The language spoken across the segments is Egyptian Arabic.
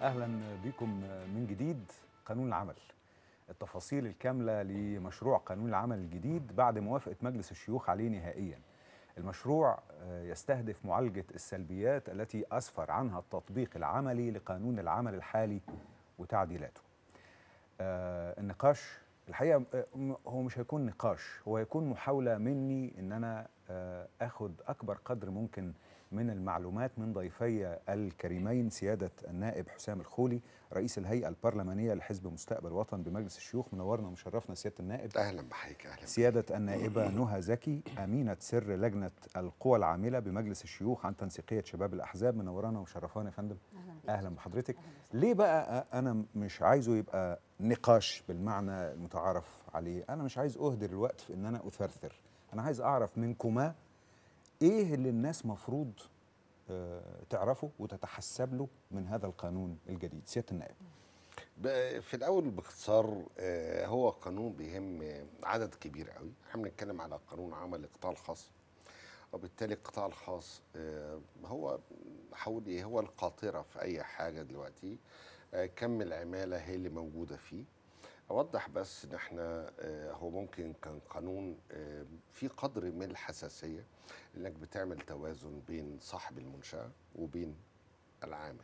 اهلا بكم من جديد قانون العمل التفاصيل الكامله لمشروع قانون العمل الجديد بعد موافقه مجلس الشيوخ عليه نهائيا المشروع يستهدف معالجه السلبيات التي اسفر عنها التطبيق العملي لقانون العمل الحالي وتعديلاته النقاش الحقيقه هو مش هيكون نقاش هو هيكون محاوله مني ان انا اخد اكبر قدر ممكن من المعلومات من ضيفي الكريمين سياده النائب حسام الخولي رئيس الهيئه البرلمانيه لحزب مستقبل وطن بمجلس الشيوخ منورنا ومشرفنا سياده النائب اهلا بحضرتك اهلا سياده النائبه نهى زكي امينه سر لجنه القوى العامله بمجلس الشيوخ عن تنسيقيه شباب الاحزاب منورانا ومشرفانا يا فندم اهلا, أهلا بحضرتك أهلا ليه بقى انا مش عايزه يبقى نقاش بالمعنى المتعارف عليه انا مش عايز اهدر الوقت في ان انا اثرثر انا عايز اعرف منكما ايه اللي الناس مفروض تعرفه وتتحسب له من هذا القانون الجديد سياده النائب في الاول باختصار هو قانون بيهم عدد كبير قوي احنا بنتكلم على قانون عمل القطاع الخاص وبالتالي القطاع الخاص هو حول ايه هو القاطره في اي حاجه دلوقتي كم العماله هي اللي موجوده فيه اوضح بس ان احنا هو ممكن كان قانون في قدر من الحساسيه انك بتعمل توازن بين صاحب المنشاه وبين العامل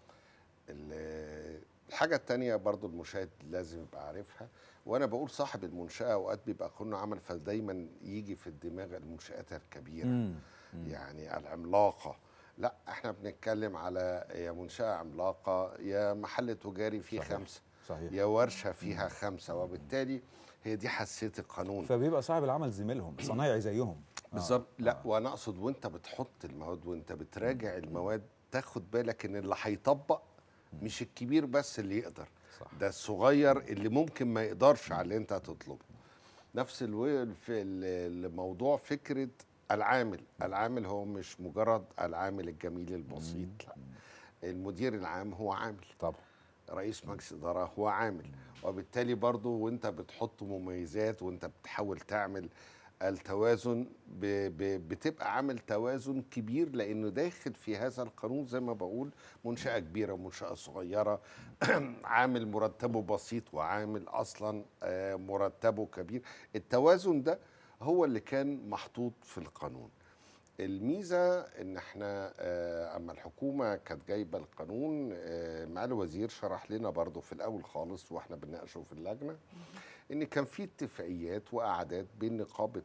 الحاجه الثانيه برضو المشاهد لازم يبقى عارفها وانا بقول صاحب المنشاه اوقات بيبقى قانون عمل فدايما يجي في الدماغ المنشات الكبيره مم. يعني العملاقه لا احنا بنتكلم على يا منشاه عملاقه يا محل تجاري فيه صحيح. خمسه صحيح. يا ورشه فيها خمسه وبالتالي هي دي حساسيه القانون فبيبقى صاحب العمل زميلهم صنايعي زيهم بالظبط آه. لا آه. وانا اقصد وانت بتحط المواد وانت بتراجع المواد تاخد بالك ان اللي هيطبق مش الكبير بس اللي يقدر صح. ده الصغير اللي ممكن ما يقدرش على اللي انت هتطلبه نفس الو... في الموضوع فكره العامل العامل هو مش مجرد العامل الجميل البسيط لا المدير العام هو عامل طبعا رئيس مجلس اداره هو عامل وبالتالي برضو وانت بتحط مميزات وانت بتحاول تعمل التوازن ب ب بتبقى عامل توازن كبير لانه داخل في هذا القانون زي ما بقول منشاه كبيره ومنشاه صغيره عامل مرتبه بسيط وعامل اصلا مرتبه كبير التوازن ده هو اللي كان محطوط في القانون الميزه ان احنا اما الحكومه كانت جايبه القانون مع الوزير شرح لنا برضو في الاول خالص واحنا بنناقشه في اللجنه ان كان في اتفاقيات وقعدات بين نقابه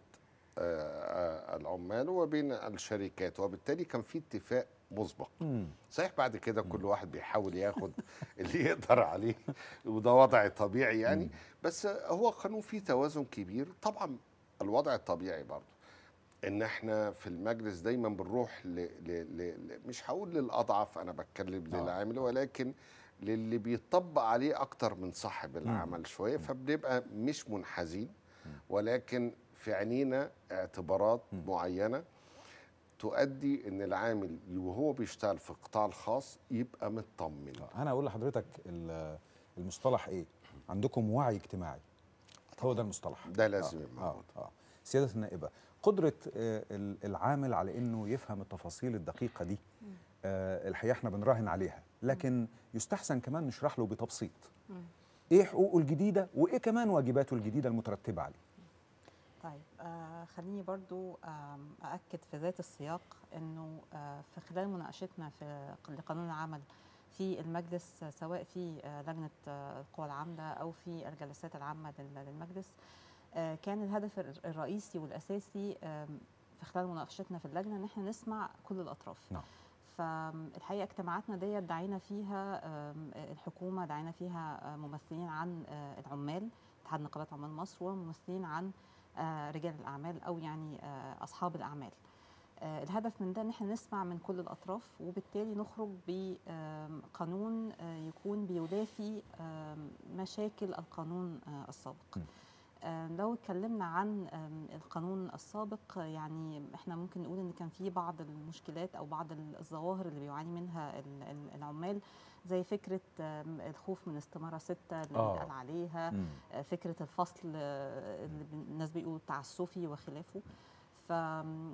العمال وبين الشركات وبالتالي كان في اتفاق مسبق صحيح بعد كده كل واحد بيحاول ياخد اللي يقدر عليه وده وضع طبيعي يعني بس هو قانون فيه توازن كبير طبعا الوضع الطبيعي برضه ان احنا في المجلس دايما بنروح ل... ل... ل... مش هقول للاضعف انا بتكلم آه. للعامل ولكن للي بيطبق عليه اكتر من صاحب العمل شويه فبنبقى مش منحازين ولكن في عينينا اعتبارات معينه تؤدي ان العامل وهو بيشتغل في القطاع الخاص يبقى مطمن انا اقول لحضرتك المصطلح ايه عندكم وعي اجتماعي هو ده المصطلح ده لازم يبقى آه. آه. آه. سياده النائبه قدره العامل على انه يفهم التفاصيل الدقيقه دي آه الحقيقه احنا بنراهن عليها لكن يستحسن كمان نشرح له بتبسيط ايه حقوقه الجديده وايه كمان واجباته الجديده المترتبه عليه طيب آه خليني برضو آه أأكد في ذات السياق أنه آه في خلال مناقشتنا في لقانون العمل في المجلس سواء في آه لجنة آه القوى العاملة أو في الجلسات العامة للمجلس آه كان الهدف الرئيسي والأساسي آه في خلال مناقشتنا في اللجنة أن احنا نسمع كل الأطراف نعم. فالحقيقه اجتماعاتنا ديت دعينا فيها الحكومه دعينا فيها ممثلين عن العمال اتحاد نقابات عمال مصر وممثلين عن رجال الاعمال او يعني اصحاب الاعمال الهدف من ده ان احنا نسمع من كل الاطراف وبالتالي نخرج بقانون يكون بيدافي مشاكل القانون السابق لو اتكلمنا عن القانون السابق يعني احنا ممكن نقول ان كان في بعض المشكلات او بعض الظواهر اللي بيعاني منها العمال زي فكره الخوف من استماره سته اللي آه. بيتقال عليها مم. فكره الفصل اللي الناس بيقولوا التعسفي وخلافه ف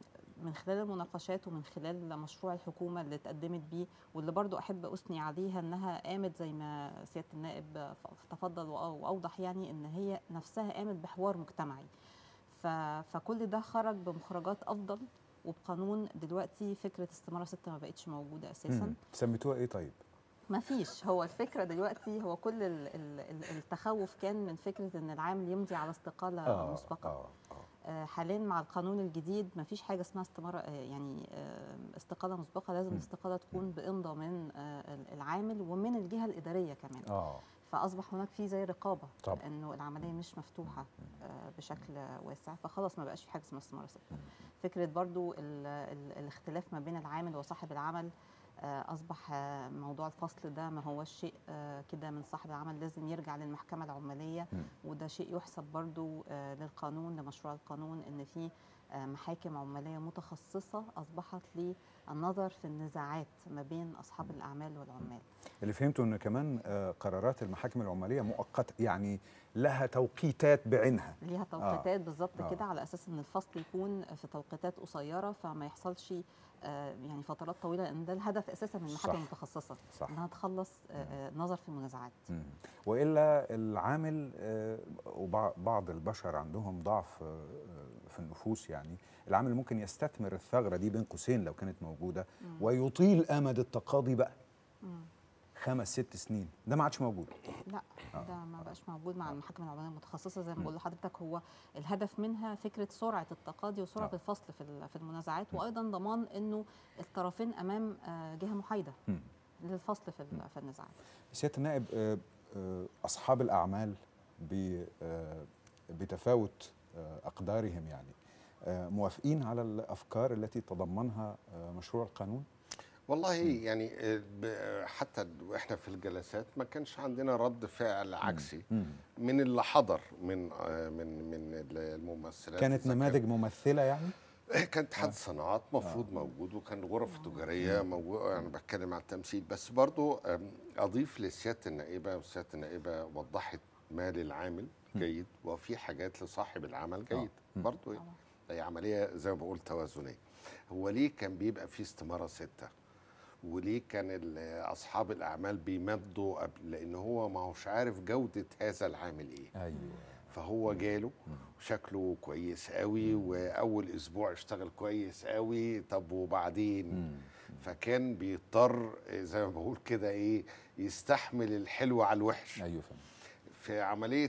من خلال المناقشات ومن خلال مشروع الحكومه اللي اتقدمت بيه واللي برضو احب اثني عليها انها قامت زي ما سياده النائب ف- تفضل وأ- واوضح يعني ان هي نفسها قامت بحوار مجتمعي ف- فكل ده خرج بمخرجات افضل وبقانون دلوقتي فكره استماره ستة ما بقتش موجوده اساسا مم. سميتوها ايه طيب؟ ما فيش هو الفكره دلوقتي هو كل ال- ال- ال- التخوف كان من فكره ان العامل يمضي على استقاله مسبقه اه اه آه، حاليا مع القانون الجديد ما فيش حاجه اسمها استماره آه، يعني آه، استقاله مسبقه لازم م. الاستقاله تكون بامضاء من آه، العامل ومن الجهه الاداريه كمان اه فاصبح هناك في زي رقابه طبعا. انه العمليه مش مفتوحه آه، بشكل واسع فخلاص ما بقاش في حاجه اسمها استماره ستة فكره برضو ال ال الاختلاف ما بين العامل وصاحب العمل آه، اصبح آه، موضوع الفصل ده ما هو شيء آه، كده من صاحب العمل لازم يرجع للمحكمه العماليه مم. وده شيء يحسب برضو آه، للقانون لمشروع القانون ان في آه، محاكم عماليه متخصصه اصبحت للنظر في النزاعات ما بين اصحاب الاعمال والعمال اللي فهمته ان كمان آه، قرارات المحاكم العماليه مؤقته يعني لها توقيتات بعينها ليها توقيتات بالظبط آه. كده على اساس ان الفصل يكون في توقيتات قصيره فما يحصلش آه، يعني فترات طويله لان ده الهدف اساسا من المحاكم صح. المتخصصه صح انها تخلص آه، آه، نظر في المنازعات مم. والا العامل آه، وبعض البشر عندهم ضعف آه، آه، في النفوس يعني العامل ممكن يستثمر الثغره دي بين قوسين لو كانت موجوده مم. ويطيل امد التقاضي بقى مم. خمس ست سنين ده ما عادش موجود لا آه. ده ما بقاش موجود مع آه. المحاكم العماليه المتخصصه زي ما مم. بقول لحضرتك هو الهدف منها فكره سرعه التقاضي وسرعه آه. الفصل في ال- في المنازعات مم. وايضا ضمان انه الطرفين امام آه، جهه محايده مم. للفصل في ال- مم. في النزاعات سياده النائب آه، آه، اصحاب الاعمال ب- آه، بتفاوت آه، اقدارهم يعني آه، موافقين على الافكار التي تضمنها آه، مشروع القانون والله يعني آه، ب- حتى واحنا في الجلسات ما كانش عندنا رد فعل عكسي مم. من اللي حضر من آه، من من الممثلات كانت إذا كان- نماذج ممثله يعني كان اتحاد آه. الصناعات مفروض موجود وكان غرف تجاريه موجود انا بتكلم عن التمثيل بس برضو أم، اضيف لسياده النائبه وسياده النائبه وضحت ما للعامل جيد وفي حاجات لصاحب العمل جيد مم. برضو طبعاً. هي عمليه زي ما بقول توازنيه هو ليه كان بيبقى في استماره سته وليه كان ال- اصحاب الاعمال بيمضوا قبل لان هو ما هوش عارف جوده هذا العامل ايه ايوه فهو جاله شكله كويس قوي واول اسبوع اشتغل كويس قوي طب وبعدين مم. فكان بيضطر زي ما بقول كده ايه يستحمل الحلو على الوحش ايوه فهمت في عمليه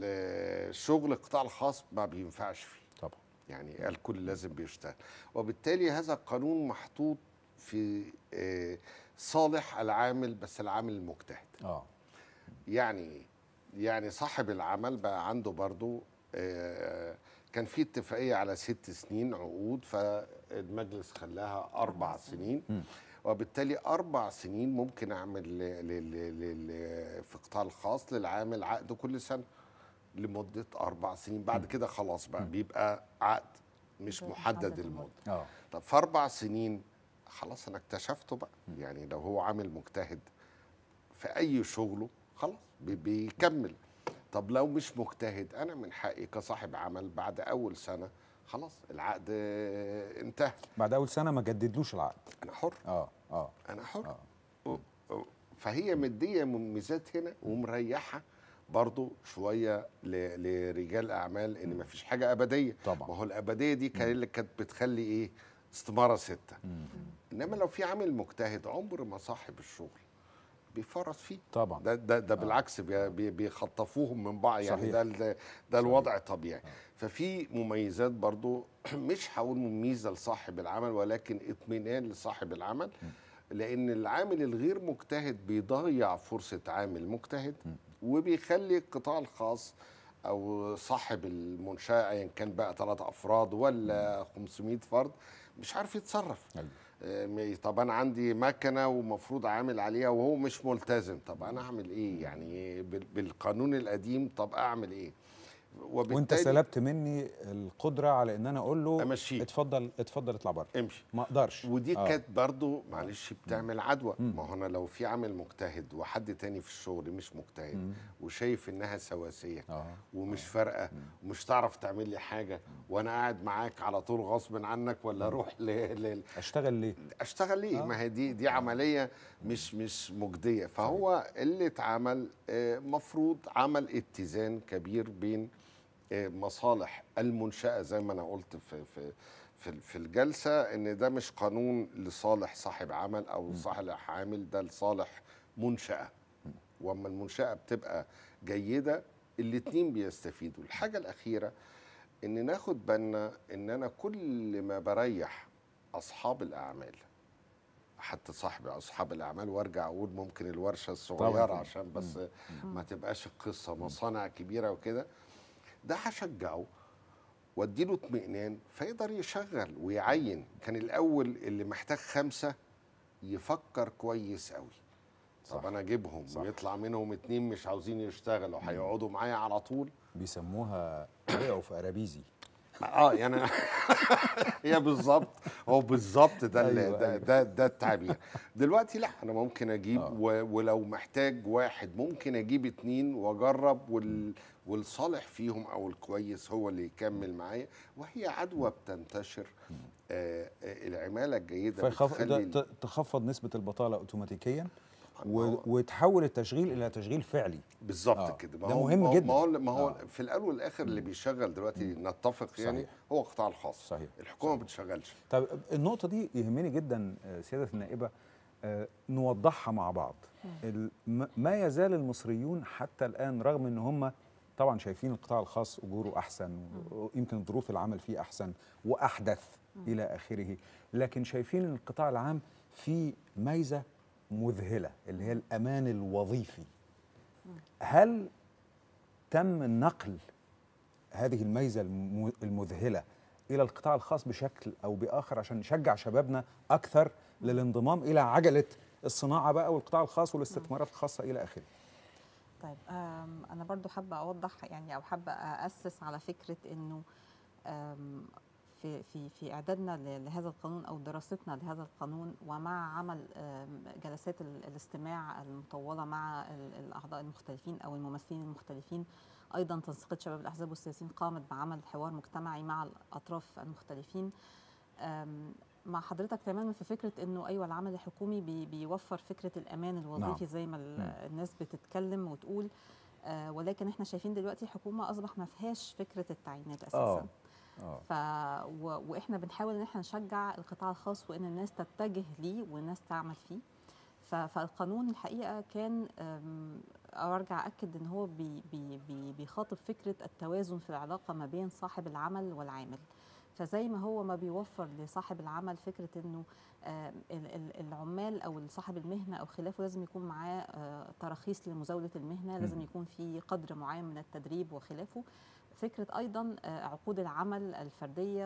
ال- الشغل القطاع الخاص ما بينفعش فيه طبعا يعني الكل لازم بيشتغل وبالتالي هذا القانون محطوط في آه، صالح العامل بس العامل المجتهد اه يعني إيه؟ يعني صاحب العمل بقى عنده برضو آه، كان في اتفاقية على ست سنين عقود فالمجلس خلاها أربع سنين مم. وبالتالي أربع سنين ممكن أعمل ل- ل- ل- ل- في القطاع الخاص للعامل عقد كل سنة لمدة أربع سنين بعد كده خلاص بقى بيبقى عقد مش محدد محدد المدة. المدة اه طب في أربع سنين خلاص أنا اكتشفته بقى يعني لو هو عامل مجتهد في أي شغله خلاص بي- بيكمل طب لو مش مجتهد أنا من حقي كصاحب عمل بعد أول سنة خلاص العقد آه، انتهى بعد اول سنه ما جددلوش العقد أنا حر اه اه أنا حر اه و- و- فهي مدية ميزات هنا ومريحة برضو شوية ل- لرجال أعمال إن مفيش حاجة أبدية طبعا. ما هو الأبدية دي كان اللي كانت بتخلي إيه استمارة ستة مم. انما لو في عامل مجتهد عمر ما صاحب الشغل بيفرط فيه طبعا ده ده ده بالعكس بي- بي- بيخطفوهم من بعض يعني صحيح. ده ال- ده الوضع طبيعي ففي مميزات برضو مش هقول ميزه لصاحب العمل ولكن اطمئنان لصاحب العمل لان العامل الغير مجتهد بيضيع فرصه عامل مجتهد وبيخلي القطاع الخاص او صاحب المنشاه ايا كان بقى ثلاثة افراد ولا 500 فرد مش عارف يتصرف ايوه آه، طب انا عندي مكنه ومفروض عامل عليها وهو مش ملتزم طب انا اعمل ايه يعني بال- بالقانون القديم طب اعمل ايه وانت وبالتالي سلبت مني القدره على ان انا اقول له امشيه اتفضل اتفضل اطلع بره امشي ما اقدرش ودي آه. كانت برضو معلش بتعمل عدوى مم. ما هو انا لو في عامل مجتهد وحد تاني في الشغل مش مجتهد مم. وشايف انها سواسيه اه ومش فارقه ومش تعرف تعمل لي حاجه وانا قاعد معاك على طول غصب عنك ولا اروح ل... ل... اشتغل ليه اشتغل ليه آه. ما هي دي دي عمليه مش مش مجديه فهو اللي اتعمل آه، مفروض عمل اتزان كبير بين آه، مصالح المنشاه زي ما انا قلت في في في في الجلسه ان ده مش قانون لصالح صاحب عمل او صالح عامل ده لصالح منشاه واما المنشاه بتبقى جيده الاتنين بيستفيدوا الحاجه الاخيره ان ناخد بالنا ان انا كل ما بريح اصحاب الاعمال حتى صاحب اصحاب الاعمال وارجع اقول ممكن الورشه الصغيره طبعاً. عشان بس ما تبقاش القصه مصانع كبيره وكده ده هشجعه واديله اطمئنان فيقدر يشغل ويعين كان الاول اللي محتاج خمسه يفكر كويس قوي صح. طب انا اجيبهم صح. ويطلع منهم اتنين مش عاوزين يشتغلوا هيقعدوا معايا على طول بيسموها وقعوا في ارابيزي اه يعني هي بالظبط هو بالظبط ده اللي- أيوة، ده, أيوة. ده ده التعبير دلوقتي لا انا ممكن اجيب آه. و ولو محتاج واحد ممكن اجيب اتنين واجرب وال والصالح فيهم او الكويس هو اللي يكمل معايا وهي عدوى بتنتشر آه آه العماله الجيده فيخف... بتخلي ده- ت- تخفض نسبه البطاله اوتوماتيكيا ما و... هو- وتحول التشغيل الى تشغيل فعلي بالظبط آه. كده ده هو- مهم ما هو- جدا. ما هو ما هو آه. في الاول والاخر اللي بيشغل دلوقتي نتفق يعني صحيح. هو القطاع الخاص صحيح. الحكومه ما بتشغلش طب النقطة دي يهمني جدا آه، سيادة النائبة آه، نوضحها مع بعض ال- ما- ما يزال المصريون حتى الآن رغم أن هم طبعا شايفين القطاع الخاص أجوره أحسن ويمكن ظروف العمل فيه أحسن وأحدث إلى آخره لكن شايفين أن القطاع العام فيه ميزة مذهلة اللي هي الأمان الوظيفي هل تم نقل هذه الميزه الم- المذهله الى القطاع الخاص بشكل او باخر عشان نشجع شبابنا اكثر للانضمام الى عجله الصناعه بقى والقطاع الخاص والاستثمارات الخاصه الى اخره. طيب آم، انا برضو حابه اوضح يعني او حابه اسس على فكره انه آم، في في في اعدادنا ل- لهذا القانون او دراستنا لهذا القانون ومع عمل آم، جلسات ال- الاستماع المطوله مع ال- الاعضاء المختلفين او الممثلين المختلفين ايضا تنسيقيه شباب الاحزاب والسياسيين قامت بعمل حوار مجتمعي مع الاطراف المختلفين آم، مع حضرتك تماما في فكره انه ايوه العمل الحكومي بي بيوفر فكره الامان الوظيفي زي ما ال- مم. الناس بتتكلم وتقول آه ولكن احنا شايفين دلوقتي الحكومه اصبح ما فيهاش فكره التعيينات اساسا اه اه ف و... واحنا بنحاول ان احنا نشجع القطاع الخاص وان الناس تتجه ليه والناس تعمل فيه ف... فالقانون الحقيقه كان أم، أو ارجع اكد ان هو بي... بي... بي... بيخاطب فكره التوازن في العلاقه ما بين صاحب العمل والعامل فزي ما هو ما بيوفر لصاحب العمل فكره انه آم، ال- ال- العمال او صاحب المهنه او خلافه لازم يكون معاه آه، تراخيص لمزاوله المهنه لازم مم. يكون في قدر معين من التدريب وخلافه فكره ايضا آه، عقود العمل الفرديه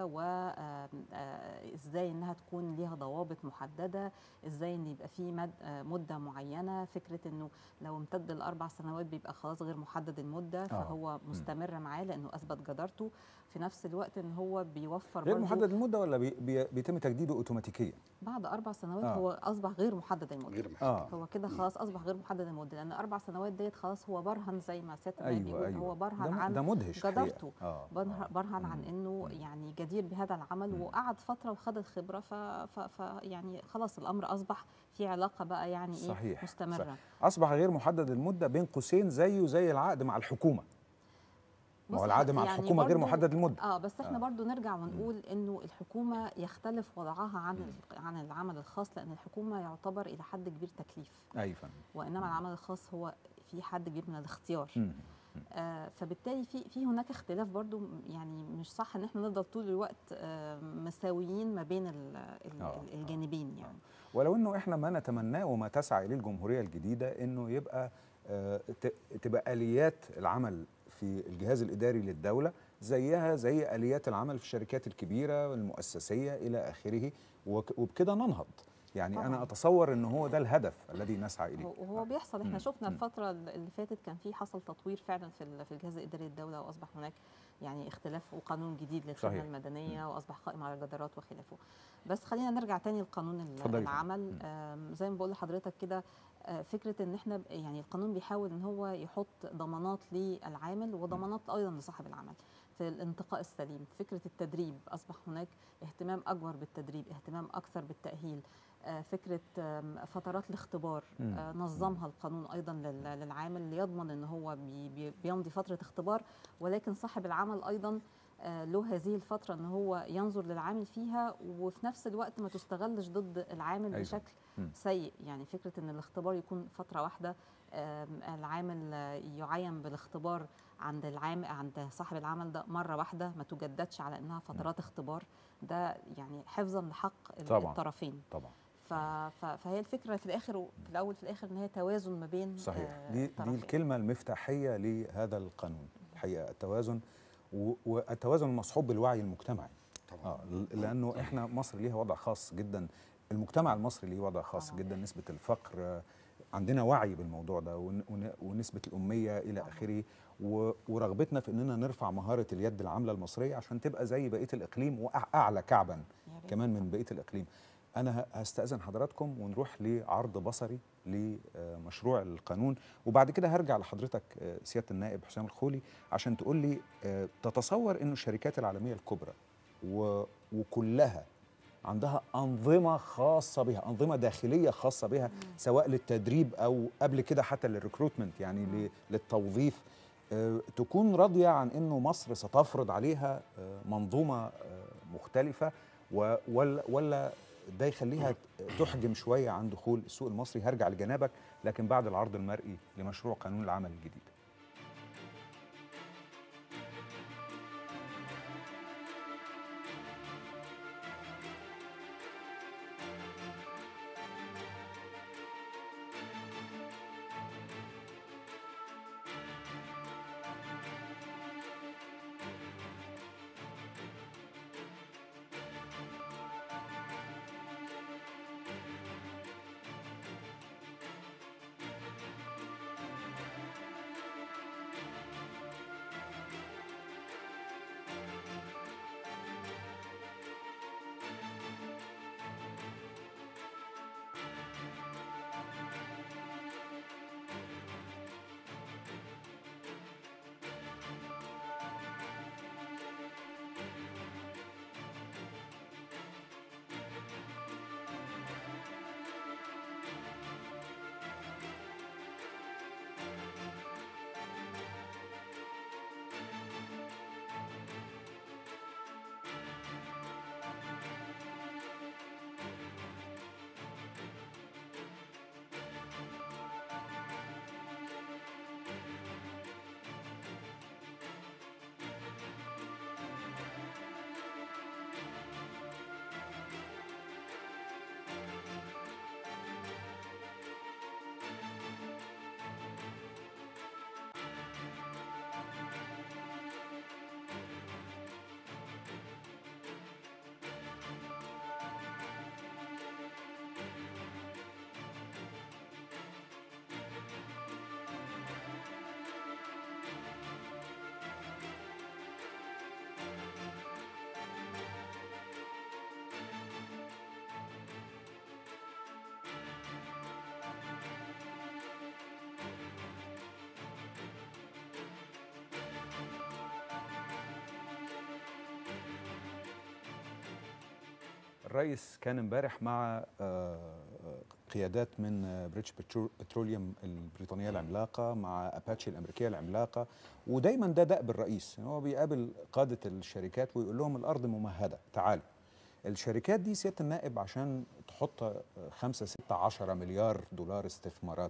وازاي انها تكون ليها ضوابط محدده ازاي ان يبقى في مد- آه، مده معينه فكره انه لو امتد الاربع سنوات بيبقى خلاص غير محدد المده فهو مستمر معاه لانه اثبت جدارته في نفس الوقت ان هو بيوفر غير برضه محدد المده ولا بي بي بيتم تجديده اوتوماتيكيا؟ بعد اربع سنوات آه. هو اصبح غير محدد المده غير محدد اه هو كده خلاص اصبح غير محدد المده لان اربع سنوات ديت خلاص هو برهن زي ما سياده النائب ايوه بيقول ايوه هو ده برهن م- عن ده مدهش حقيقة. جدارته. اه برهن, آه. برهن عن مم. انه يعني جدير بهذا العمل مم. وقعد فتره وخد الخبره ف, ف, ف يعني خلاص الامر اصبح في علاقه بقى يعني ايه صحيح، مستمره صحيح. اصبح غير محدد المده بين قوسين زيه زي العقد مع الحكومه. ما بص هو العقد مع يعني الحكومه غير برضو- محدد المده. اه بس احنا آه. برضو نرجع ونقول انه الحكومه يختلف وضعها عن ال- عن العمل الخاص لان الحكومه يعتبر الى حد كبير تكليف ايوه فندم. وانما العمل الخاص هو في حد كبير من الاختيار مم. آه، فبالتالي في في هناك اختلاف برضو يعني مش صح ان احنا نفضل طول الوقت آه، مساويين ما بين ال- ال- آه، الجانبين يعني ولو انه احنا ما نتمناه وما تسعى اليه الجمهوريه الجديده انه يبقى آه، ت- تبقى اليات العمل في الجهاز الاداري للدوله زيها زي اليات العمل في الشركات الكبيره والمؤسسيه الى اخره وك- وبكده ننهض يعني طبعاً. انا اتصور ان هو ده الهدف الذي نسعى اليه وهو بيحصل احنا مم. شفنا مم. الفتره اللي فاتت كان في حصل تطوير فعلا في ال- في الجهاز الاداري للدوله واصبح هناك يعني اختلاف وقانون جديد للخدمه صحيح. المدنيه واصبح قائم على الجدارات وخلافه بس خلينا نرجع تاني لقانون ال- اتفضلي. العمل مم. آم، زي ما بقول لحضرتك كده آه، فكره ان احنا ب- يعني القانون بيحاول ان هو يحط ضمانات للعامل وضمانات ايضا لصاحب العمل في الانتقاء السليم فكره التدريب اصبح هناك اهتمام اكبر بالتدريب اهتمام اكثر بالتاهيل آه، فكره آم، فترات الاختبار مم. آه، نظمها القانون ايضا لل- للعامل ليضمن ان هو بي- بي- بيمضي فتره اختبار ولكن صاحب العمل ايضا آه، له هذه الفتره ان هو ينظر للعامل فيها وفي نفس الوقت ما تستغلش ضد العامل أيوة. بشكل مم. سيء يعني فكره ان الاختبار يكون فتره واحده آم، العامل آه، يعين بالاختبار عند العامل عند صاحب العمل ده مره واحده ما تجددش على انها فترات اختبار ده يعني حفظا لحق ال- طبعاً. الطرفين طبعا ف... ف... فهي الفكره في الاخر وفي الاول في الاخر ان هي توازن ما بين صحيح آه، دي دي الطرفين. الكلمه المفتاحيه لهذا القانون الحقيقه التوازن و- والتوازن المصحوب بالوعي المجتمعي طبعا اه ل- لانه احنا مصر ليها وضع خاص جدا المجتمع المصري ليه وضع خاص طبعاً. جدا نسبه الفقر آه، عندنا وعي بالموضوع ده ون- ون- ونسبه الاميه الى طبعاً. اخره و- ورغبتنا في اننا نرفع مهاره اليد العامله المصريه عشان تبقى زي بقيه الاقليم واعلى كعبا يا ريت. كمان من بقيه الاقليم انا ه- هستاذن حضراتكم ونروح لعرض بصري لمشروع القانون وبعد كده هرجع لحضرتك آه، سياده النائب حسام الخولي عشان تقول لي آه، تتصور انه الشركات العالميه الكبرى و- وكلها عندها انظمه خاصه بها انظمه داخليه خاصه بها سواء للتدريب او قبل كده حتى للريكروتمنت يعني ل- للتوظيف آه، تكون راضيه عن انه مصر ستفرض عليها آه، منظومه آه، مختلفه و- ولا ولا ده يخليها تحجم شويه عن دخول السوق المصري هرجع لجنابك لكن بعد العرض المرئي لمشروع قانون العمل الجديد الرئيس كان امبارح مع آه، قيادات من آه، بريتش بترو- بتروليوم البريطانيه العملاقه مع اباتشي الامريكيه العملاقه ودايما ده دأب الرئيس هو بيقابل قاده الشركات ويقول لهم الارض ممهده تعالوا الشركات دي سياده النائب عشان تحط آه، خمسة ستة عشرة مليار دولار استثمارات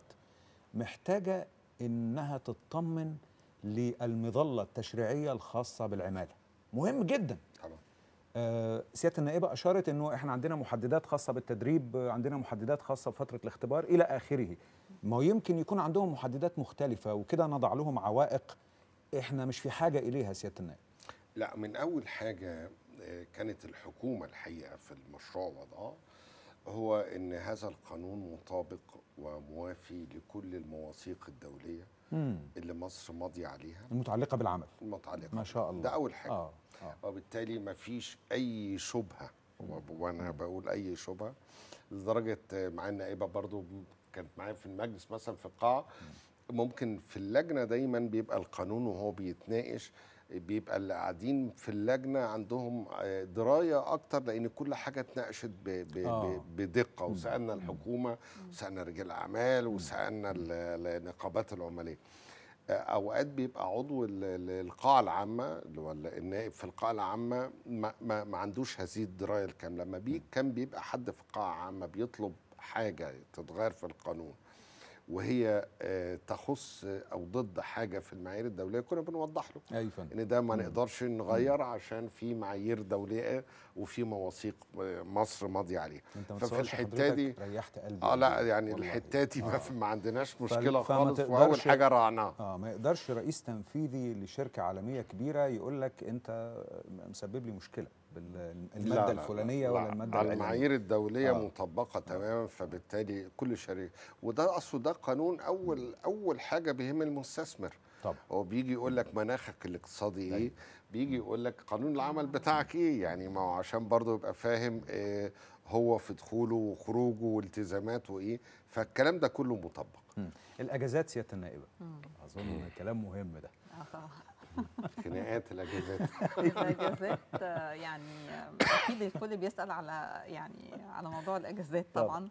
محتاجه انها تطمن للمظله التشريعيه الخاصه بالعماله مهم جدا طبعا آه، سياده النائبه اشارت انه احنا عندنا محددات خاصه بالتدريب آه، عندنا محددات خاصه بفتره الاختبار الى اخره ما هو يمكن يكون عندهم محددات مختلفه وكده نضع لهم عوائق احنا مش في حاجه اليها سياده النائب لا من اول حاجه آه، كانت الحكومه الحقيقه في المشروع وضعها هو ان هذا القانون مطابق وموافي لكل المواثيق الدوليه مم. اللي مصر ماضيه عليها المتعلقه بالعمل المتعلقه ما شاء الله ده اول حاجه اه اه وبالتالي ما فيش اي شبهه وب- وانا بقول اي شبهه لدرجه مع النائبه برضو كانت معايا في المجلس مثلا في القاعه ممكن في اللجنه دايما بيبقى القانون وهو بيتناقش بيبقى اللي قاعدين في اللجنه عندهم آه، درايه اكتر لان كل حاجه اتناقشت ب- ب- آه. ب- بدقه وسالنا الحكومه وسالنا رجال الاعمال وسالنا ال- النقابات العماليه اوقات بيبقى عضو ال- ال- القاعه العامه اللي هو النائب في القاعه العامه ما, ما, ما عندوش هذه الدرايه الكامله لما بي كان بيبقى حد في قاعه عامه بيطلب حاجه تتغير في القانون وهي آه، تخص او ضد حاجه في المعايير الدوليه كنا بنوضح له اي فندم ان ده ما نقدرش نغير عشان في معايير دوليه وفي مواثيق آه، مصر ماضيه عليها انت ما ففي تصورش الحتة حضرتك دي- ريحت قلبي اه قد لا إيه. يعني والله. الحته دي ما, آه. في- ما عندناش فال- مشكله فما خالص تقدرش- واول حاجه رعناها اه ما يقدرش رئيس تنفيذي لشركه عالميه كبيره يقول لك انت مسبب لي مشكله بالماده لا، لا، الفلانيه لا، ولا الماده على العلانية. المعايير الدوليه آه. آه. مطبقه تماما فبالتالي كل شركه وده اصله ده قانون اول اول حاجه بيهم المستثمر طبعا هو بيجي يقول لك مناخك الاقتصادي ايه أيوة. بيجي يقول لك قانون العمل بتاعك ايه يعني ما هو عشان برضه يبقى فاهم إيه هو في دخوله وخروجه والتزاماته ايه فالكلام ده كله مطبق مم. الاجازات سياده النائبه مم. اظن كلام مهم ده آه طبعا خناقات الاجازات الاجازات آه، يعني آه، اكيد الكل بيسال على يعني على موضوع الاجازات طبعاً. طبعا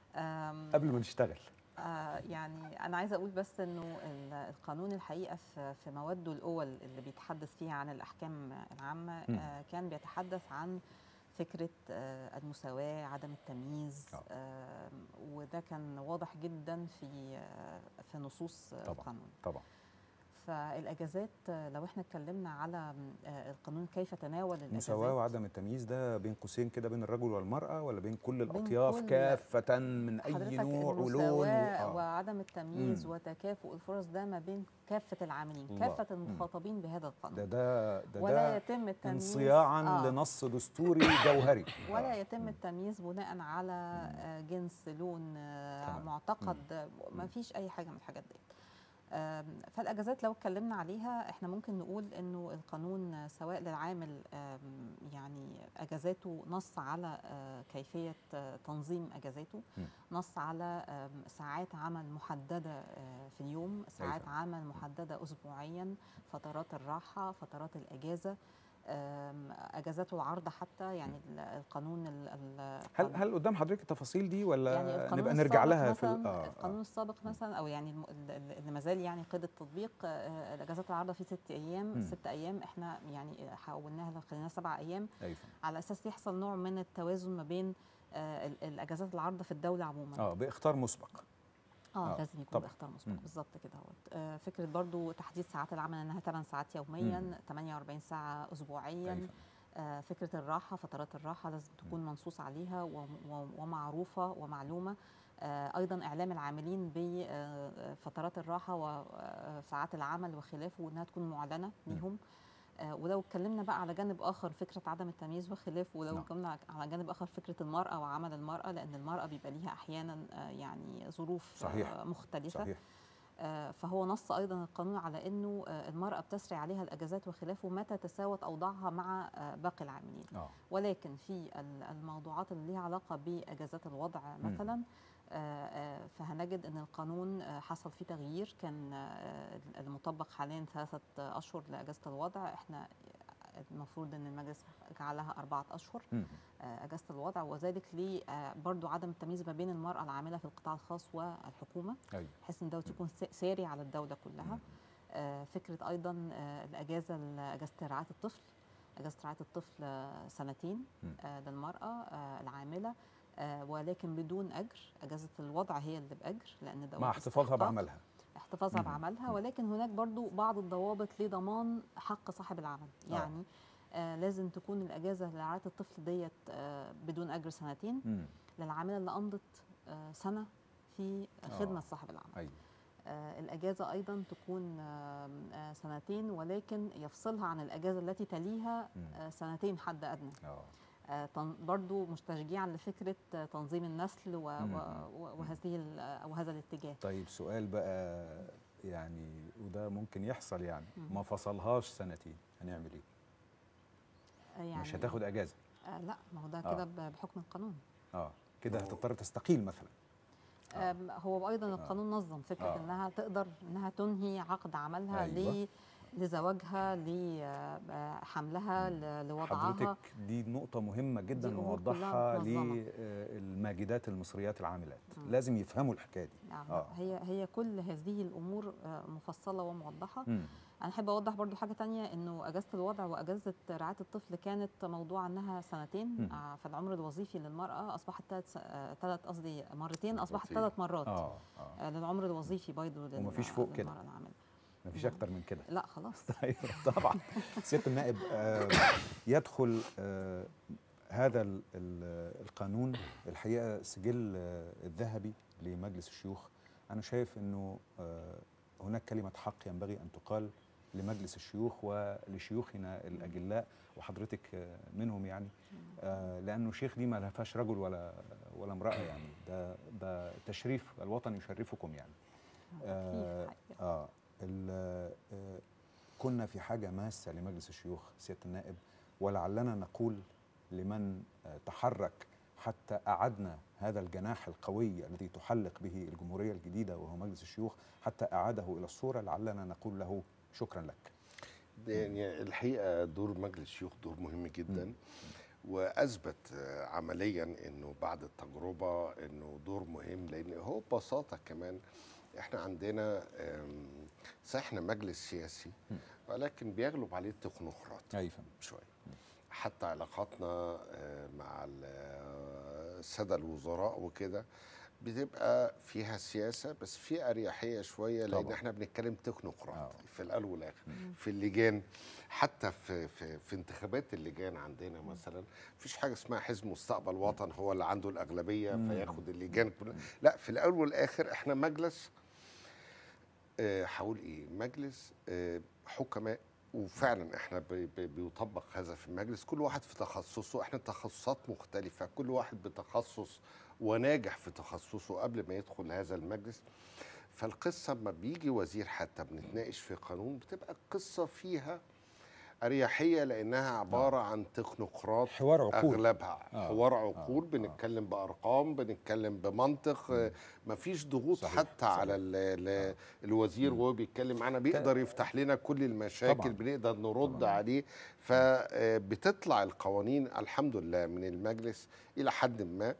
آم، قبل ما نشتغل آه، يعني انا عايزه اقول بس انه ال- القانون الحقيقه في في مواده الاول اللي بيتحدث فيها عن الاحكام العامه مم. آه، كان بيتحدث عن فكره آه، المساواه عدم التمييز آه. آه، وده كان واضح جدا في آه، في نصوص آه، طبعاً. القانون طبعا فالاجازات آه، لو احنا اتكلمنا على آه، القانون كيف تناول الاجازات المساواه وعدم التمييز ده بين قوسين كده بين الرجل والمراه ولا بين كل بين الاطياف كل- كافه من اي حضرتك نوع ولون المساواة آه. وعدم التمييز مم. وتكافؤ الفرص ده ما بين كافة العاملين الله. كافة مم. المخاطبين بهذا القانون ده ده ده, ولا ده يتم التمييز انصياعا آه. لنص دستوري جوهري ولا آه. يتم التمييز بناء على آه، جنس لون آه، تمام. معتقد آه، ما فيش اي حاجه من الحاجات دي آم، فالاجازات لو اتكلمنا عليها احنا ممكن نقول انه القانون آه، سواء للعامل آم، يعني اجازاته نص على آه، كيفيه آه، تنظيم اجازاته م. نص على آم، ساعات عمل محدده آه، في اليوم ساعات فندم. عمل محدده اسبوعيا فترات الراحه فترات الاجازه آم، اجازات العرض حتى يعني ال- القانون ال- ال- هل القانون- هل قدام حضرتك التفاصيل دي ولا يعني القانون نبقى نرجع السابق لها في ال- مثلا آه، القانون آه. السابق مثلا او يعني الم- ال- ال- اللي ما زال يعني قيد التطبيق آه، الاجازات العارضه في ست ايام مم. الست ايام احنا يعني حولناها خلينا سبع ايام ايوه فندم. على اساس يحصل نوع من التوازن ما بين آه، ال- الاجازات العارضه في الدوله عموما اه باختار مسبق اه آه، لازم يكون طبعاً. باختار مسبق مم. بالظبط كده اهوت آه، فكره برضو تحديد ساعات العمل انها 8 ساعات يوميا مم. 48 ساعه اسبوعيا أيوة. آه، فكره الراحه فترات الراحه لازم تكون منصوص عليها وم- و- ومعروفه ومعلومه آه، ايضا اعلام العاملين بفترات الراحه وساعات العمل وخلافه وانها تكون معلنه ليهم آه، ولو اتكلمنا بقى على جانب اخر فكره عدم التمييز وخلافه ولو نعم. اتكلمنا على جانب اخر فكره المراه وعمل المراه لان المراه بيبقى ليها احيانا آه، يعني ظروف صحيح. آه، مختلفه صحيح آه، فهو نص ايضا القانون على انه آه، المراه بتسري عليها الاجازات وخلافه متى تساوت اوضاعها مع آه، باقي العاملين اه ولكن في ال- الموضوعات اللي ليها علاقه باجازات الوضع مم. مثلا آه، آه، فهنجد ان القانون آه، حصل فيه تغيير كان آه، المطبق حاليا ثلاثه اشهر لاجازه الوضع احنا المفروض ان المجلس جعلها اربعه اشهر مم. آه، اجازه الوضع وذلك ل برضو عدم التمييز ما بين المراه العامله في القطاع الخاص والحكومه ايوه بحيث ان دوت يكون س- ساري على الدوله كلها مم. آه، فكره ايضا آه، الاجازه ال- اجازه رعايه الطفل اجازه رعايه الطفل آه، سنتين مم. آه، للمراه آه، العامله آه، ولكن بدون اجر اجازه الوضع هي اللي باجر لان ده مع احتفاظها استحقاق. بعملها احتفاظها مم. بعملها ولكن هناك برضو بعض الضوابط لضمان حق صاحب العمل آه. يعني آه لازم تكون الاجازه لرعايه الطفل ديت آه بدون اجر سنتين مم. للعامله اللي امضت آه سنه في خدمه آه. صاحب العمل ايوه آه، الأجازة أيضا تكون آه، آه، سنتين ولكن يفصلها عن الأجازة التي تليها مم. آه، سنتين حد أدنى اه آه، تن- برضو مش تشجيعا لفكره آه، تنظيم النسل و- مم. و- و- وهذه ال- او هذا الاتجاه طيب سؤال بقى يعني وده ممكن يحصل يعني مم. ما فصلهاش سنتين هنعمل ايه آه، يعني مش هتاخد اجازه آه لا ما هو ده آه. كده ب- بحكم القانون اه كده هو- هتضطر تستقيل مثلا آه. آم، هو ايضا القانون نظم فكره آه. انها تقدر انها تنهي عقد عملها أيوة. ل لزواجها لحملها لوضعها حضرتك دي نقطة مهمة جدا دي أمور نوضحها كلها منظمة. للماجدات المصريات العاملات مم. لازم يفهموا الحكاية دي نعم آه. هي هي كل هذه الامور آه، مفصله وموضحه مم. انا احب اوضح برضو حاجه تانية انه اجازه الوضع واجازه رعايه الطفل كانت موضوع عنها سنتين مم. آه، في العمر الوظيفي للمراه اصبحت ثلاث ثلاث قصدي مرتين اصبحت مرتين. ثلاث مرات اه اه آه، للعمر الوظيفي برضه لل- ومفيش فوق كده. للمرأة العاملة. مفيش أكتر من كده لا خلاص ايوه طبعا سياده النائب آه، يدخل آه، هذا ال- ال- القانون الحقيقه سجل آه، الذهبي لمجلس الشيوخ انا شايف انه آه، هناك كلمه حق ينبغي ان تقال لمجلس الشيوخ ولشيوخنا الاجلاء وحضرتك آه، منهم يعني آه، لانه شيخ دي ما فيهاش رجل ولا ولا امراه يعني ده ده تشريف الوطن يشرفكم يعني آه، تكليف حقيقة. اه ال- آه، كنا في حاجه ماسه لمجلس الشيوخ سياده النائب ولعلنا نقول لمن آه، تحرك حتى اعدنا هذا الجناح القوي الذي تحلق به الجمهوريه الجديده وهو مجلس الشيوخ حتى اعاده الى الصوره لعلنا نقول له شكرا لك. يعني الحقيقه دور مجلس الشيوخ دور مهم جدا واثبت آه، عمليا انه بعد التجربه انه دور مهم لان هو ببساطه كمان احنا عندنا آم، صحيح احنا مجلس سياسي ولكن بيغلب عليه التكنوقراط اي فندم شويه حتى علاقاتنا آه، مع ال- آه، الساده الوزراء وكده بتبقى فيها سياسه بس في اريحيه شويه لان طبعاً. احنا بنتكلم تكنوقراط آه. في الاول والاخر في اللجان حتى في في في انتخابات اللجان عندنا مثلا مفيش حاجه اسمها حزب مستقبل وطن هو اللي عنده الاغلبيه مم. فياخد اللجان كلها لا في الاول والاخر احنا مجلس آه، هقول ايه مجلس آه، حكماء وفعلا احنا بي- بي- بيطبق هذا في المجلس كل واحد في تخصصه احنا تخصصات مختلفة كل واحد بتخصص وناجح في تخصصه قبل ما يدخل هذا المجلس فالقصة لما بيجي وزير حتى بنتناقش في قانون بتبقى القصة فيها أريحية لأنها عبارة عن تكنوقراط حوار عقول اغلبها آه. حوار عقول آه. بنتكلم بارقام بنتكلم بمنطق آه، مفيش ضغوط صحيح، حتى صحيح. على ال ال الوزير وهو بيتكلم معانا بيقدر يفتح لنا كل المشاكل طبعاً. بنقدر نرد طبعاً. عليه فبتطلع القوانين الحمد لله من المجلس الى حد ما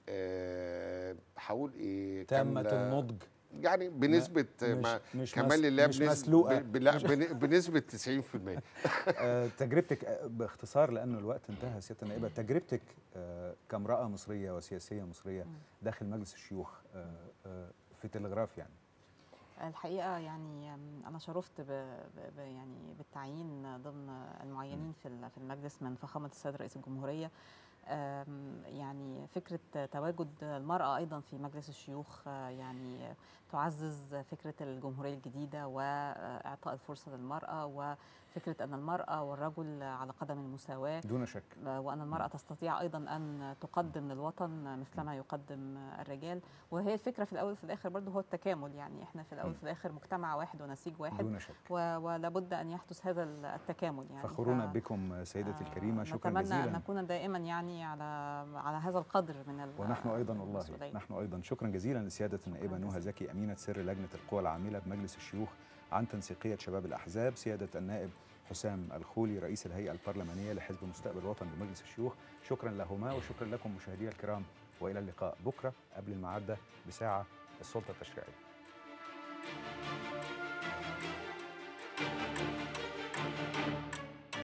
آه، هقول ايه تامه كاملة- النضج يعني بنسبه مش- ما مش كمال مس- لله مش بنسبة- مسلوقة. ب- لا بن- بنسبه 90% آه، تجربتك آه، باختصار لانه الوقت انتهى سياده النائبه تجربتك آه، كامراه مصريه وسياسيه مصريه داخل مجلس الشيوخ آه، آه، في تلغراف يعني الحقيقه يعني أم، انا شرفت ب ب ب يعني بالتعيين ضمن المعينين في ال- في المجلس من فخامه السيد رئيس الجمهوريه أم، يعني فكره تواجد المراه ايضا في مجلس الشيوخ آه، يعني تعزز فكره الجمهوريه الجديده واعطاء الفرصه للمراه وفكره ان المراه والرجل على قدم المساواه دون شك وأن المرأة تستطيع أيضا أن تقدم للوطن مثلما يقدم الرجال وهي الفكرة في الأول وفي الآخر برضه هو التكامل يعني إحنا في الأول وفي الآخر مجتمع واحد ونسيج واحد دون شك و- ولابد أن يحدث هذا التكامل يعني فخورون ف- بكم سيدتي آه، الكريمه شكرا نتمنى أن جزيلا نكون دائما يعني على على هذا القدر من ال- ونحن ايضا والله المسؤولية. نحن ايضا شكرا جزيلا لسياده النائبه شكراً نهى جزيلاً. زكي امينه سر لجنه القوى العامله بمجلس الشيوخ عن تنسيقيه شباب الاحزاب سياده النائب حسام الخولي رئيس الهيئه البرلمانيه لحزب مستقبل الوطن بمجلس الشيوخ شكرا لهما وشكرا لكم مشاهدينا الكرام والى اللقاء بكره قبل الميعاد ده بساعه السلطه التشريعيه